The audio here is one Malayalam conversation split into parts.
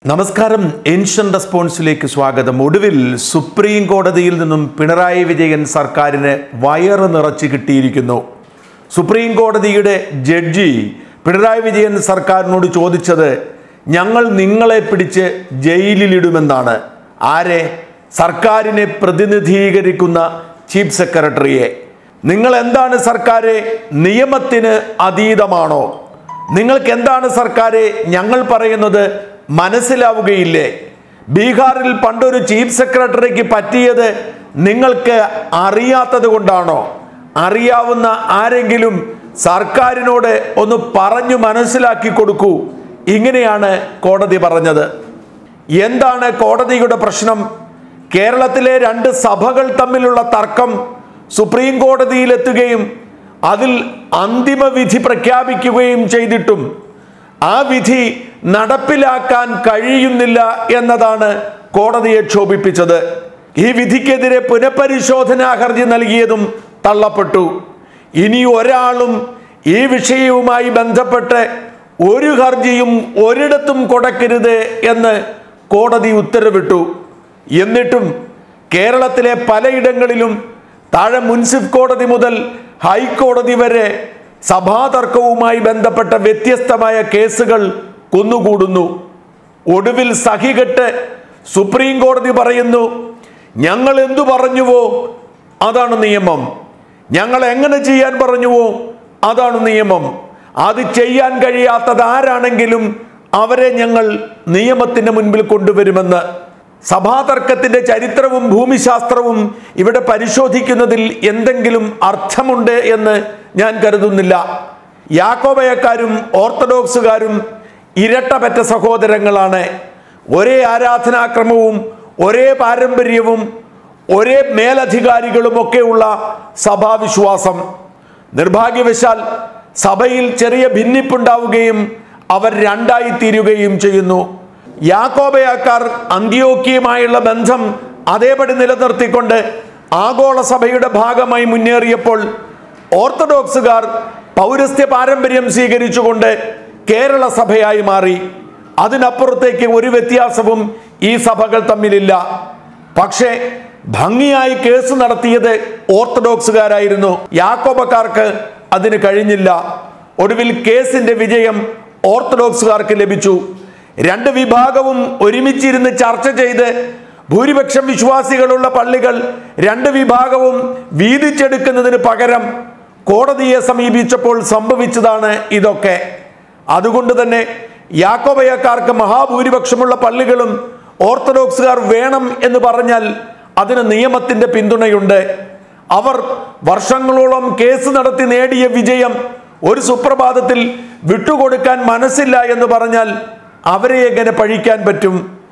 നമസ്കാരം എൻഷൻ റെസ്പോൺസിലേക്ക് സ്വാഗതം ഒടുവിൽ സുപ്രീം കോടതിയിൽ നിന്നും പിണറായി വിജയൻ സർക്കാരിന് വയറ് നിറച്ച് കിട്ടിയിരിക്കുന്നു സുപ്രീം കോടതിയുടെ ജഡ്ജി പിണറായി വിജയൻ സർക്കാരിനോട് ചോദിച്ചത് ഞങ്ങൾ നിങ്ങളെ പിടിച്ച് ജയിലിലിടുമെന്നാണ് ആരെ സർക്കാരിനെ പ്രതിനിധീകരിക്കുന്ന ചീഫ് സെക്രട്ടറിയെ നിങ്ങൾ എന്താണ് സർക്കാരെ നിയമത്തിന് അതീതമാണോ നിങ്ങൾക്ക് എന്താണ് സർക്കാരെ ഞങ്ങൾ പറയുന്നത് മനസ്സിലാവുകയില്ലേ ബീഹാറിൽ പണ്ടൊരു ചീഫ് സെക്രട്ടറിക്ക് പറ്റിയത് നിങ്ങൾക്ക് അറിയാത്തത് കൊണ്ടാണോ അറിയാവുന്ന ആരെങ്കിലും സർക്കാരിനോട് ഒന്ന് പറഞ്ഞു മനസ്സിലാക്കി കൊടുക്കൂ ഇങ്ങനെയാണ് കോടതി പറഞ്ഞത് എന്താണ് കോടതിയുടെ പ്രശ്നം കേരളത്തിലെ രണ്ട് സഭകൾ തമ്മിലുള്ള തർക്കം സുപ്രീം കോടതിയിലെത്തുകയും അതിൽ അന്തിമ വിധി പ്രഖ്യാപിക്കുകയും ചെയ്തിട്ടും ആ വിധി നടപ്പിലാക്കാൻ കഴിയുന്നില്ല എന്നതാണ് കോടതിയെ ക്ഷോഭിപ്പിച്ചത് ഈ വിധിക്കെതിരെ പുനഃപരിശോധനാ ഹർജി നൽകിയതും തള്ളപ്പെട്ടു ഇനി ഒരാളും ഈ വിഷയവുമായി ബന്ധപ്പെട്ട് ഒരു ഹർജിയും ഒരിടത്തും കൊടുക്കരുത് എന്ന് കോടതി ഉത്തരവിട്ടു എന്നിട്ടും കേരളത്തിലെ പലയിടങ്ങളിലും താഴെ മുൻസിഫ് കോടതി മുതൽ ഹൈക്കോടതി വരെ സഭാതർക്കവുമായി ബന്ധപ്പെട്ട വ്യത്യസ്തമായ കേസുകൾ കുന്നുകൂടുന്നു ഒടുവിൽ സഹികെട്ട് സുപ്രീം കോടതി പറയുന്നു ഞങ്ങൾ എന്തു പറഞ്ഞുവോ അതാണ് നിയമം ഞങ്ങൾ എങ്ങനെ ചെയ്യാൻ പറഞ്ഞുവോ അതാണ് നിയമം അത് ചെയ്യാൻ കഴിയാത്തത് ആരാണെങ്കിലും അവരെ ഞങ്ങൾ നിയമത്തിന്റെ മുൻപിൽ കൊണ്ടുവരുമെന്ന് സഭാതർക്കത്തിന്റെ ചരിത്രവും ഭൂമിശാസ്ത്രവും ഇവിടെ പരിശോധിക്കുന്നതിൽ എന്തെങ്കിലും അർത്ഥമുണ്ട് എന്ന് ഞാൻ കരുതുന്നില്ല യാക്കോബയക്കാരും ഓർത്തഡോക്സുകാരും ഇരട്ടപറ്റ സഹോദരങ്ങളാണ് ഒരേ ആരാധനാക്രമവും ഒരേ പാരമ്പര്യവും ഒരേ മേലധികാരികളുമൊക്കെയുള്ള സഭാവിശ്വാസം നിർഭാഗ്യവശാൽ സഭയിൽ ചെറിയ ഭിന്നിപ്പുണ്ടാവുകയും അവർ രണ്ടായി തീരുകയും ചെയ്യുന്നു യാക്കോബയാക്കാർ അന്ത്യോക്കിയുമായുള്ള ബന്ധം അതേപടി നിലനിർത്തിക്കൊണ്ട് ആഗോള സഭയുടെ ഭാഗമായി മുന്നേറിയപ്പോൾ ഓർത്തഡോക്സുകാർ പൗരസ്ത്യ പാരമ്പര്യം സ്വീകരിച്ചുകൊണ്ട് കേരള സഭയായി മാറി അതിനപ്പുറത്തേക്ക് ഒരു വ്യത്യാസവും ഈ സഭകൾ തമ്മിലില്ല പക്ഷേ ഭംഗിയായി കേസ് നടത്തിയത് ഓർത്തഡോക്സുകാരായിരുന്നു യാക്കോബക്കാർക്ക് അതിന് കഴിഞ്ഞില്ല ഒടുവിൽ കേസിന്റെ വിജയം ഓർത്തഡോക്സുകാർക്ക് ലഭിച്ചു രണ്ട് വിഭാഗവും ഒരുമിച്ചിരുന്ന് ചർച്ച ചെയ്ത് ഭൂരിപക്ഷം വിശ്വാസികളുള്ള പള്ളികൾ രണ്ട് വിഭാഗവും വീതിച്ചെടുക്കുന്നതിന് പകരം കോടതിയെ സമീപിച്ചപ്പോൾ സംഭവിച്ചതാണ് ഇതൊക്കെ അതുകൊണ്ട് തന്നെ യാക്കോബയക്കാർക്ക് മഹാഭൂരിപക്ഷമുള്ള പള്ളികളും ഓർത്തഡോക്സുകാർ വേണം എന്ന് പറഞ്ഞാൽ അതിന് നിയമത്തിന്റെ പിന്തുണയുണ്ട് അവർ വർഷങ്ങളോളം കേസ് നടത്തി നേടിയ വിജയം ഒരു സുപ്രഭാതത്തിൽ വിട്ടുകൊടുക്കാൻ മനസ്സില്ല എന്ന് പറഞ്ഞാൽ അവരെ എങ്ങനെ പഴിക്കാൻ പറ്റും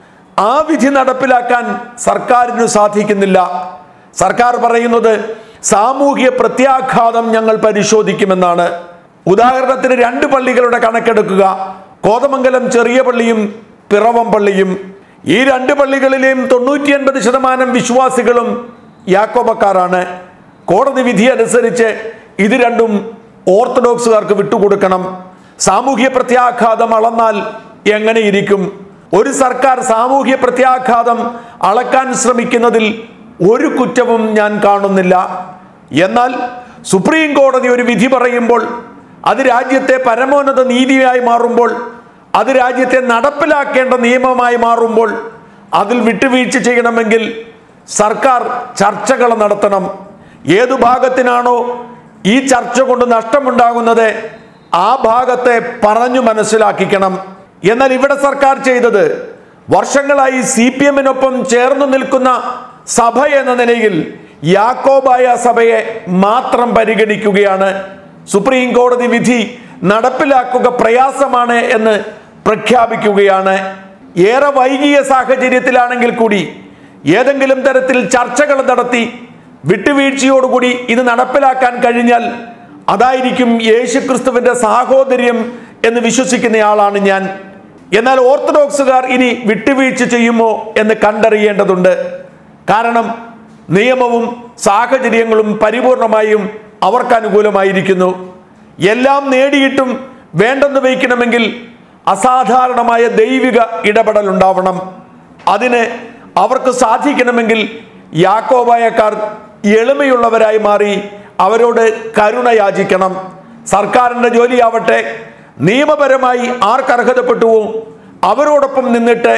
ആ വിധി നടപ്പിലാക്കാൻ സർക്കാരിന് സാധിക്കുന്നില്ല സർക്കാർ പറയുന്നത് സാമൂഹിക പ്രത്യാഘാതം ഞങ്ങൾ പരിശോധിക്കുമെന്നാണ് ഉദാഹരണത്തിന് രണ്ട് പള്ളികളുടെ കണക്കെടുക്കുക കോതമംഗലം ചെറിയ പള്ളിയും പിറവം പള്ളിയും ഈ രണ്ട് പള്ളികളിലെയും തൊണ്ണൂറ്റി അൻപത് ശതമാനം വിശ്വാസികളും യാക്കോബക്കാരാണ് കോടതി വിധി അനുസരിച്ച് ഇത് രണ്ടും ഓർത്തഡോക്സുകാർക്ക് വിട്ടുകൊടുക്കണം സാമൂഹ്യ പ്രത്യാഘാതം അളന്നാൽ എങ്ങനെ ഇരിക്കും ഒരു സർക്കാർ സാമൂഹ്യ പ്രത്യാഘാതം അളക്കാൻ ശ്രമിക്കുന്നതിൽ ഒരു കുറ്റവും ഞാൻ കാണുന്നില്ല എന്നാൽ സുപ്രീം കോടതി ഒരു വിധി പറയുമ്പോൾ അത് രാജ്യത്തെ പരമോന്നത നീതിയായി മാറുമ്പോൾ അത് രാജ്യത്തെ നടപ്പിലാക്കേണ്ട നിയമമായി മാറുമ്പോൾ അതിൽ വിട്ടുവീഴ്ച ചെയ്യണമെങ്കിൽ സർക്കാർ ചർച്ചകൾ നടത്തണം ഏതു ഭാഗത്തിനാണോ ഈ ചർച്ച കൊണ്ട് നഷ്ടമുണ്ടാകുന്നത് ആ ഭാഗത്തെ പറഞ്ഞു മനസ്സിലാക്കിക്കണം എന്നാൽ ഇവിടെ സർക്കാർ ചെയ്തത് വർഷങ്ങളായി സി പി എമ്മിനൊപ്പം ചേർന്നു നിൽക്കുന്ന സഭ എന്ന നിലയിൽ യാക്കോബായ സഭയെ മാത്രം പരിഗണിക്കുകയാണ് സുപ്രീം കോടതി വിധി നടപ്പിലാക്കുക പ്രയാസമാണ് എന്ന് പ്രഖ്യാപിക്കുകയാണ് ഏറെ വൈകിയ സാഹചര്യത്തിലാണെങ്കിൽ കൂടി ഏതെങ്കിലും തരത്തിൽ ചർച്ചകൾ നടത്തി വിട്ടുവീഴ്ചയോടുകൂടി ഇത് നടപ്പിലാക്കാൻ കഴിഞ്ഞാൽ അതായിരിക്കും യേശുക്രിസ്തുവിന്റെ സാഹോദര്യം എന്ന് വിശ്വസിക്കുന്നയാളാണ് ഞാൻ എന്നാൽ ഓർത്തഡോക്സുകാർ ഇനി വിട്ടുവീഴ്ച ചെയ്യുമോ എന്ന് കണ്ടറിയേണ്ടതുണ്ട് കാരണം നിയമവും സാഹചര്യങ്ങളും പരിപൂർണമായും അവർക്ക് അനുകൂലമായിരിക്കുന്നു എല്ലാം നേടിയിട്ടും വേണ്ടെന്ന് വയ്ക്കണമെങ്കിൽ അസാധാരണമായ ദൈവിക ഇടപെടൽ ഉണ്ടാവണം അതിന് അവർക്ക് സാധിക്കണമെങ്കിൽ യാക്കോബായക്കാർ എളിമയുള്ളവരായി മാറി അവരോട് കരുണ യാചിക്കണം സർക്കാരിൻ്റെ ജോലിയാവട്ടെ നിയമപരമായി ആർക്കർഹതപ്പെട്ടുവോ അവരോടൊപ്പം നിന്നിട്ട്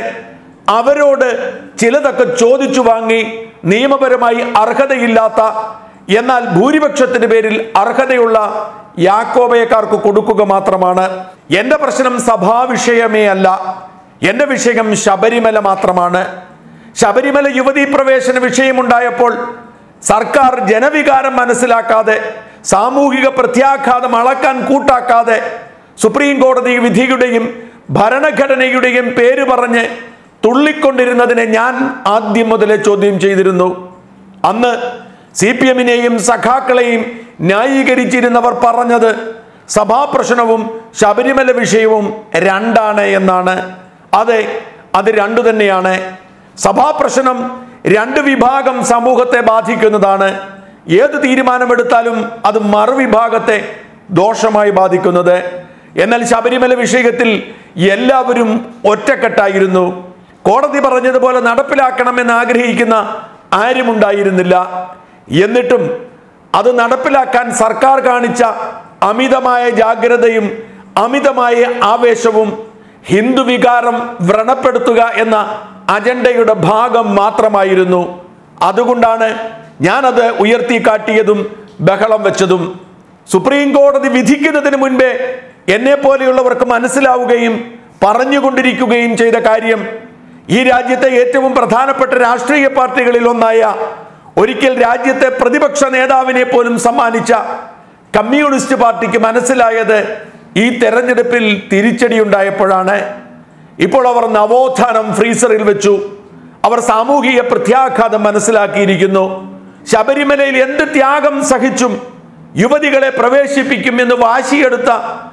അവരോട് ചിലതൊക്കെ ചോദിച്ചു വാങ്ങി നിയമപരമായി അർഹതയില്ലാത്ത എന്നാൽ ഭൂരിപക്ഷത്തിന് പേരിൽ അർഹതയുള്ള യാക്കോബയക്കാർക്ക് കൊടുക്കുക മാത്രമാണ് എൻ്റെ പ്രശ്നം സഭാ വിഷയമേ അല്ല എൻ്റെ വിഷയം ശബരിമല മാത്രമാണ് ശബരിമല യുവതീ പ്രവേശന വിഷയമുണ്ടായപ്പോൾ സർക്കാർ ജനവികാരം മനസ്സിലാക്കാതെ സാമൂഹിക പ്രത്യാഘാതം അളക്കാൻ കൂട്ടാക്കാതെ സുപ്രീം കോടതി വിധിയുടെയും ഭരണഘടനയുടെയും പേര് പറഞ്ഞ് തുള്ളിക്കൊണ്ടിരുന്നതിനെ ഞാൻ ആദ്യം മുതലേ ചോദ്യം ചെയ്തിരുന്നു അന്ന് സി പി എമ്മിനെയും സഖാക്കളെയും ന്യായീകരിച്ചിരുന്നവർ പറഞ്ഞത് സഭാപ്രശ്നവും ശബരിമല വിഷയവും രണ്ടാണ് എന്നാണ് അതെ അത് രണ്ടു തന്നെയാണ് സഭാപ്രശ്നം രണ്ട് വിഭാഗം സമൂഹത്തെ ബാധിക്കുന്നതാണ് ഏത് തീരുമാനമെടുത്താലും അത് മറുവിഭാഗത്തെ ദോഷമായി ബാധിക്കുന്നത് എന്നാൽ ശബരിമല വിഷയത്തിൽ എല്ലാവരും ഒറ്റക്കെട്ടായിരുന്നു കോടതി പറഞ്ഞതുപോലെ നടപ്പിലാക്കണമെന്ന് ആഗ്രഹിക്കുന്ന ആരുമുണ്ടായിരുന്നില്ല എന്നിട്ടും അത് നടപ്പിലാക്കാൻ സർക്കാർ കാണിച്ച അമിതമായ ജാഗ്രതയും അമിതമായ ആവേശവും ഹിന്ദു വികാരം വ്രണപ്പെടുത്തുക എന്ന അജണ്ടയുടെ ഭാഗം മാത്രമായിരുന്നു അതുകൊണ്ടാണ് ഞാനത് ഉയർത്തിക്കാട്ടിയതും ബഹളം വെച്ചതും സുപ്രീം കോടതി വിധിക്കുന്നതിന് മുൻപേ എന്നെ പോലെയുള്ളവർക്ക് മനസ്സിലാവുകയും പറഞ്ഞുകൊണ്ടിരിക്കുകയും ചെയ്ത കാര്യം ഈ രാജ്യത്തെ ഏറ്റവും പ്രധാനപ്പെട്ട രാഷ്ട്രീയ പാർട്ടികളിൽ ഒന്നായ ഒരിക്കൽ രാജ്യത്തെ പ്രതിപക്ഷ നേതാവിനെ പോലും സമ്മാനിച്ച കമ്മ്യൂണിസ്റ്റ് പാർട്ടിക്ക് മനസ്സിലായത് ഈ തെരഞ്ഞെടുപ്പിൽ തിരിച്ചടിയുണ്ടായപ്പോഴാണ് ഇപ്പോൾ അവർ നവോത്ഥാനം ഫ്രീസറിൽ വെച്ചു അവർ സാമൂഹിക പ്രത്യാഘാതം മനസ്സിലാക്കിയിരിക്കുന്നു ശബരിമലയിൽ എന്ത് ത്യാഗം സഹിച്ചും യുവതികളെ പ്രവേശിപ്പിക്കും എന്ന് വാശിയെടുത്ത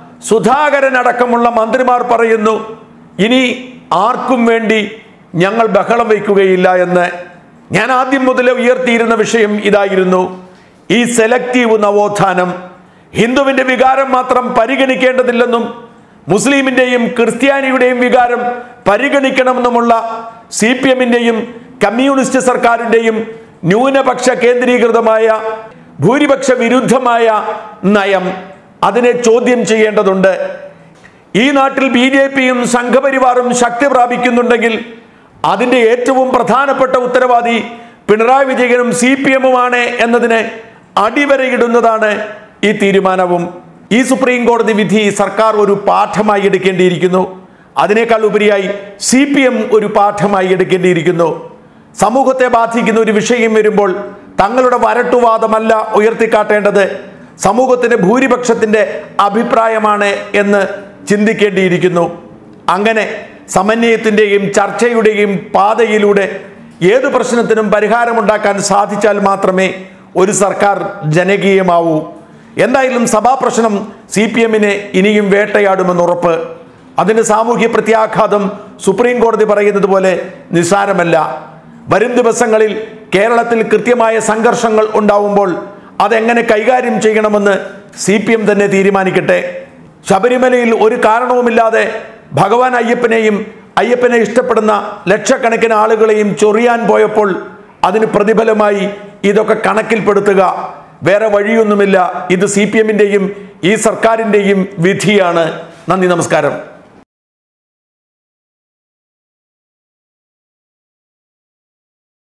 സുധാകരൻ അടക്കമുള്ള മന്ത്രിമാർ പറയുന്നു ഇനി ആർക്കും വേണ്ടി ഞങ്ങൾ ബഹളം വയ്ക്കുകയില്ല എന്ന് ഞാൻ ആദ്യം മുതലേ ഉയർത്തിയിരുന്ന വിഷയം ഇതായിരുന്നു ഈ സെലക്റ്റീവ് നവോത്ഥാനം ഹിന്ദുവിന്റെ വികാരം മാത്രം പരിഗണിക്കേണ്ടതില്ലെന്നും മുസ്ലിമിന്റെയും ക്രിസ്ത്യാനിയുടെയും വികാരം പരിഗണിക്കണമെന്നുമുള്ള സി പി എമ്മിന്റെയും കമ്മ്യൂണിസ്റ്റ് സർക്കാരിന്റെയും ന്യൂനപക്ഷ കേന്ദ്രീകൃതമായ ഭൂരിപക്ഷ വിരുദ്ധമായ നയം അതിനെ ചോദ്യം ചെയ്യേണ്ടതുണ്ട് ഈ നാട്ടിൽ ബി ജെ പിയും സംഘപരിവാറും ശക്തി പ്രാപിക്കുന്നുണ്ടെങ്കിൽ അതിന്റെ ഏറ്റവും പ്രധാനപ്പെട്ട ഉത്തരവാദി പിണറായി വിജയനും സി പി എമ്മുമാണ് എന്നതിന് അടിവരയിടുന്നതാണ് ഈ തീരുമാനവും ഈ സുപ്രീം കോടതി വിധി സർക്കാർ ഒരു പാഠമായി എടുക്കേണ്ടിയിരിക്കുന്നു അതിനേക്കാൾ ഉപരിയായി സി പി എം ഒരു പാഠമായി എടുക്കേണ്ടിയിരിക്കുന്നു സമൂഹത്തെ ബാധിക്കുന്ന ഒരു വിഷയം വരുമ്പോൾ തങ്ങളുടെ വരട്ടുവാദമല്ല ഉയർത്തിക്കാട്ടേണ്ടത് സമൂഹത്തിന്റെ ഭൂരിപക്ഷത്തിന്റെ അഭിപ്രായമാണ് എന്ന് ചിന്തിക്കേണ്ടിയിരിക്കുന്നു അങ്ങനെ സമന്വയത്തിന്റെയും ചർച്ചയുടെയും പാതയിലൂടെ ഏത് പ്രശ്നത്തിനും പരിഹാരമുണ്ടാക്കാൻ സാധിച്ചാൽ മാത്രമേ ഒരു സർക്കാർ ജനകീയമാവൂ എന്തായാലും സഭാപ്രശ്നം സി പി എമ്മിനെ ഇനിയും വേട്ടയാടുമെന്ന് ഉറപ്പ് അതിന്റെ സാമൂഹ്യ പ്രത്യാഘാതം സുപ്രീം കോടതി പറയുന്നത് പോലെ നിസ്സാരമല്ല വരും ദിവസങ്ങളിൽ കേരളത്തിൽ കൃത്യമായ സംഘർഷങ്ങൾ ഉണ്ടാവുമ്പോൾ അതെങ്ങനെ കൈകാര്യം ചെയ്യണമെന്ന് സി പി എം തന്നെ തീരുമാനിക്കട്ടെ ശബരിമലയിൽ ഒരു കാരണവുമില്ലാതെ ഭഗവാൻ അയ്യപ്പനെയും അയ്യപ്പനെ ഇഷ്ടപ്പെടുന്ന ലക്ഷക്കണക്കിന് ആളുകളെയും ചൊറിയാൻ പോയപ്പോൾ അതിന് പ്രതിഫലമായി ഇതൊക്കെ കണക്കിൽപ്പെടുത്തുക വേറെ വഴിയൊന്നുമില്ല ഇത് സി പി എമ്മിൻ്റെയും ഈ സർക്കാരിൻ്റെയും വിധിയാണ് നന്ദി നമസ്കാരം